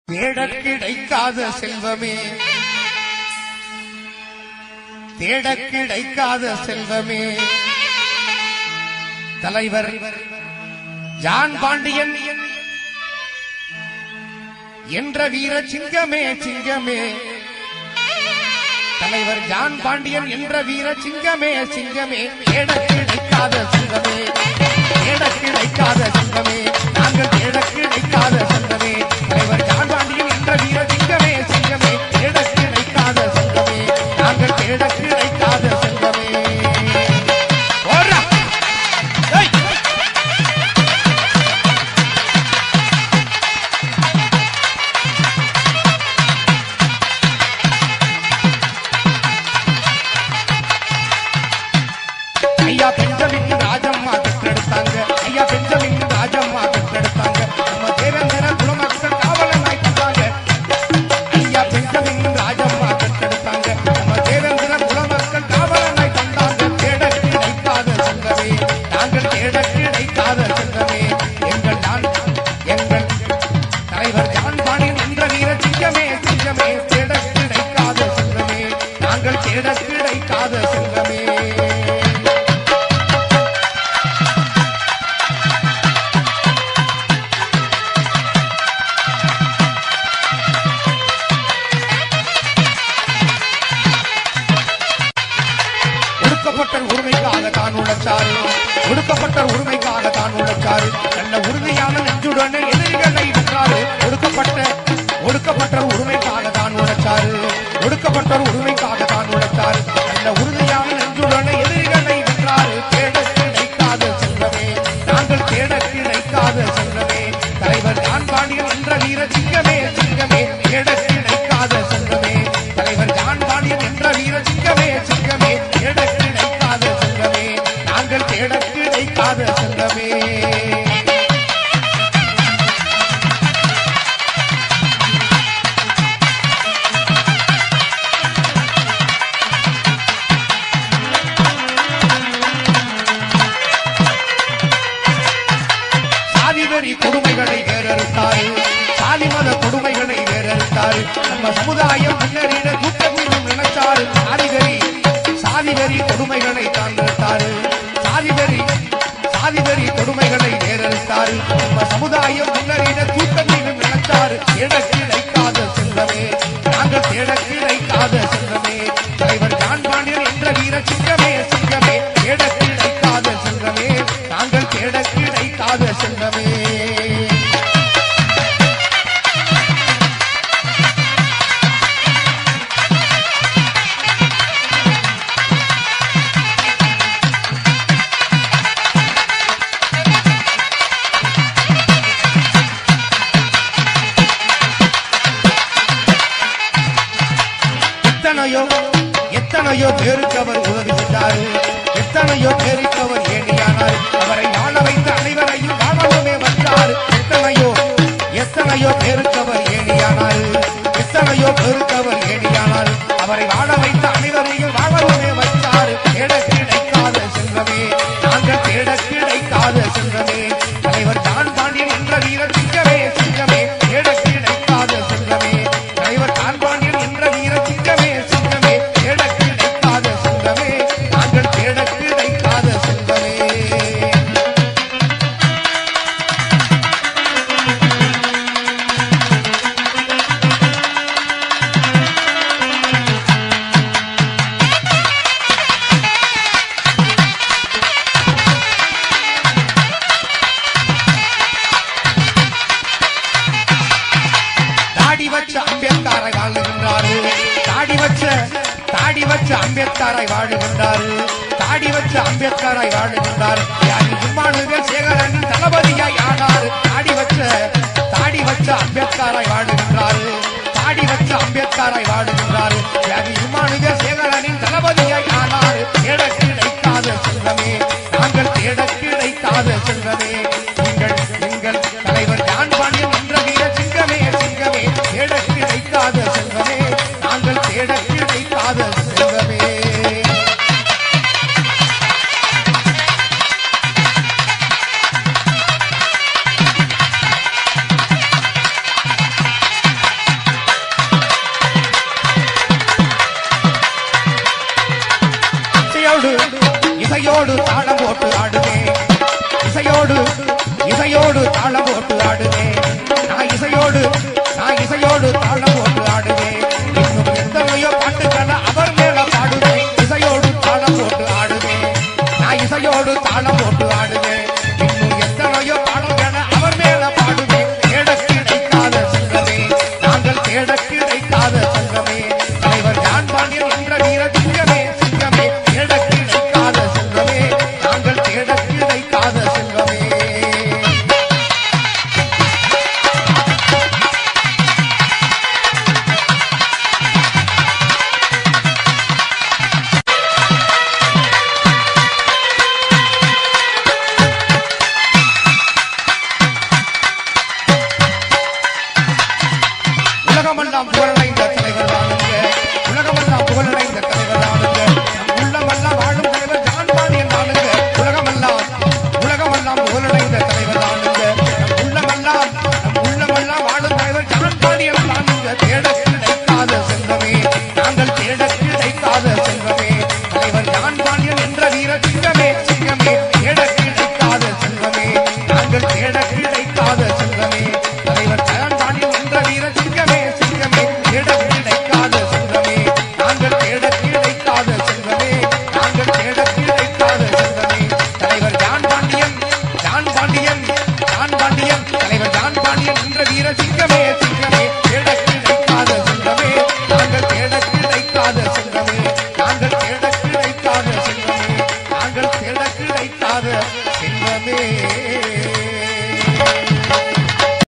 தேடக் கிடைக்காத செல்வமே தேடக் கிடைக்காத செல்வமே தலைவர் ஜான் பாண்டியன் என்ற வீர சிங்கமே சிங்கமே தலைவர் ஜான் பாண்டியன் என்ற வீர சிங்கமே சிங்கமே தேடக் கிடைக்காத செல்வமே தேடக் கிடைக்காத செல்வமே நாங்கள் தேடக் கிடைக்காத செல்வமே தலைவர் ஜான் பாண்டியன் என்ற வீர சிங்கமே சிங்கமே தேடக் கிடைக்காத செல்வமே நாங்கள் தேடக் கிடைக்காத செல்வமே ஓடுறா. ஏய். ஐயா பெஞ்சமின் ராஜம்மா பெற்றெடுத்தாங்க ஐயா பெஞ்சமின் ராஜம்மா பெற்றெடுத்தாங்க நம்ம தேவேந்திர குலமக்கள் காவலனாய் தந்தாங்க ஐயா பெஞ்சமின் ராஜம்மா பெற்றெடுத்தாங்க நம்ம தேவேந்திர குலமக்கள் காவலனாய் தந்தாங்க தேடக் கிடைக்காத செல்வமே நாங்கள் தேடக் கிடைக்காத செல்வமே எங்கள் தான் எங்கள் தலைவர் ஜான் பாண்டியன் என்ற வீர சிங்கமே சிங்கமே தேடக் கிடைக்காத செல்வமே நாங்கள் தேடக் கிடைக்காத செல்வமே ஒடுக்கப்பட்ட உரிமைக்காக தான் உழைச்சாரு ஒடுக்கப்பட்ட உரிமைக்காக தான் உழைச்சாரு நல்ல உறுதியான நெஞ்சுடனே எதிரிகளை வென்றாரு ஒடுக்கப்பட்ட ஒடுக்கப்பட்ட உரிமைக்காக தான் உழைச்சாரு ஒடுக்கப்பட்ட உரிமைக்காக தான் உழைச்சாரு நல்ல உறுதியான நெஞ்சுடனே எதிரிகளை வென்றாரு தேட கிடைக்காத செல்வமே நாங்கள் தேட கிடைக்காத செல்வமே தலைவர் ஜான் பாண்டியன் என்ற வீர சிங்கமே சிங்கமே தேட கிடைக்காத செல்வமே தலைவர் ஜான் பாண்டியன் என்ற வீர சிங்கமே சிங்கமே தேட கிடைக்காத செல்வமே நாங்கள் தேட கிடைக்காத செல்வமே சாதிவெறி கொடுமைகளை வேறறுத்தாரு சாதி மத கொடுமைகளை வேறறுத்தாரு நம்ம சமுதாயம் முன்னேறிட கூட்டமும் நினைச்சாரு சாதிவெறி சாதிவெறி கொடுமைகளை தான் நிறுத்தாரு சாதிவெறி சாதிவெறி கொடுமைகளை வேறறுத்தாரு நம்ம சமுதாயம் முன்னேறிட கூட்டமும் நினைச்சாரு தேடக் கிடைக்காத செல்வமே நாங்கள் தேடக் கிடைக்காத செல்வமே தலைவர் ஜான் பாண்டியன் என்ற வீர சிங்கமே சிங்கமே தேடக் கிடைக்காத செல்வமே நாங்கள் தேடக் கிடைக்காத செல்வமே எத்தனையோ எத்தனையோ பேருக்கு அவர் உதவி செஞ்சாரு எத்தனையோ பேருக்கு அவர் ஏணியானார் அவரை வாழ வைத்த அனைவரையும் வாழவுமே வந்தார் எத்தனையோ எத்தனையோ பேருக்கு அவர் ஏணியானார் எத்தனையோ பேருக்கு அவர் ஏணியானார் அவரை வாழ வைத்த அனைவரையும் வாழவுமே வந்தார் தேட கிடைக்காத செல்வமே நாங்கள் தேட கிடைக்காத செல்வமே தலைவர் ஜான் பாண்டியன் என்ற வீர சிங்கமே சிங்கமே தேட கிடைக்காத செல்வமே தலைவர் ஜான் பாண்டியன் என்ற வீர சிங்கமே சிங்கமே தேட கிடைக்காத செல்வமே நாங்கள் தேட கிடைக்காத செல்வமே தாடி வச்ச அம்பேத்கரை வாழுகின்றாரு தாடி வச்ச தாடி வச்ச அம்பேத்கரை வாழுகின்றாரு தாடி வச்ச அம்பேத்கரை வாழுகின்றார் யாரு இம்மானுவேல் சேகரன் தளபதியாய் ஆனார் தாடி வச்ச தாடி வச்ச அம்பேத்கரை வாழுகின்றாரு தாடி வச்ச அம்பேத்கரை வாழுகின்றார் யாரு இம்மானுவேல் சேகரனின் தளபதியாய் ஆனார் தேட கிடைக்காத செல்வமே நாங்கள் தேட கிடைக்காத செல்வமே நீங்கள் எங்கள் தலைவர் ஜான் பாண்டியன் என்ற வீர சிங்கமே சிங்கமே தேட கிடைக்காத செல்வமே நாங்கள் தேட கிடைக்காத செல்வமே இசையோடு தாளம் போட்டு ஆடுவேன் இசையோடு இசையோடு தாளம் போட்டு ஆடுவேன் நான் இசையோடு நான் இசையோடு தாளம் போட்டு ஆடுவேன் இன்னும் எத்தனையோ பாட்டுகளை அவர் மேல பாடுவேன் இசையோடு தாளம் போட்டு ஆடுவேன் நான் இசையோடு தாளம் போட்டு ஆடுவேன் இன்னும் எத்தனையோ பாடல்களை அவர் மேல பாடுவேன் தேட கிடைக்காத செல்வமே நாங்கள் தேட கிடைக்காத செல்வமே தலைவர் ஜான் பாண்டியன் என்ற வீர சிங்கமே சிங்கமே தேட கிடைக்காத செல்வமே நாங்கள் தேட கிடைக்காத செல்வமே உலகமெல்லாம் புகழடைந்த தலைவர் தானுங்க உலகமெல்லாம் புகழடைந்த தலைவர் தானுங்க நம் உள்ளமெல்லாம் வாழும் தலைவர் ஜான் பாண்டியன் தானுங்க உலகமெல்லாம் உலகமெல்லாம் புகழடைந்த தலைவர் தானுங்க நம் உள்ளமெல்லாம் நம் உள்ளமெல்லாம் வாழும் தலைவர் ஜான் பாண்டியன் தானுங்க தேட கிடைக்காத செல்வமே நாங்கள் தேட கிடைக்காத செல்வமே தலைவர் ஜான் பாண்டியன் என்ற வீர சிங்கமே சிங்கமே தேட கிடைக்காத செல்வமே நாங்கள் தேட கிடைக்காத செல்வமே தலைவர் ஜான் பாண்டியன் என்ற வீர சிங்கமே சிங்கமே தேட கிடைக்காத செல்வமே நாங்கள் தேட கிடைக்காத செல்வமே நாங்கள் தேட கிடைக்காத செல்வமே தலைவர் ஜான் பாண்டியன் ஜான் பாண்டியன் ஜான் பாண்டியன் தலைவர் ஜான் பாண்டியன் என்ற வீர சிங்கமே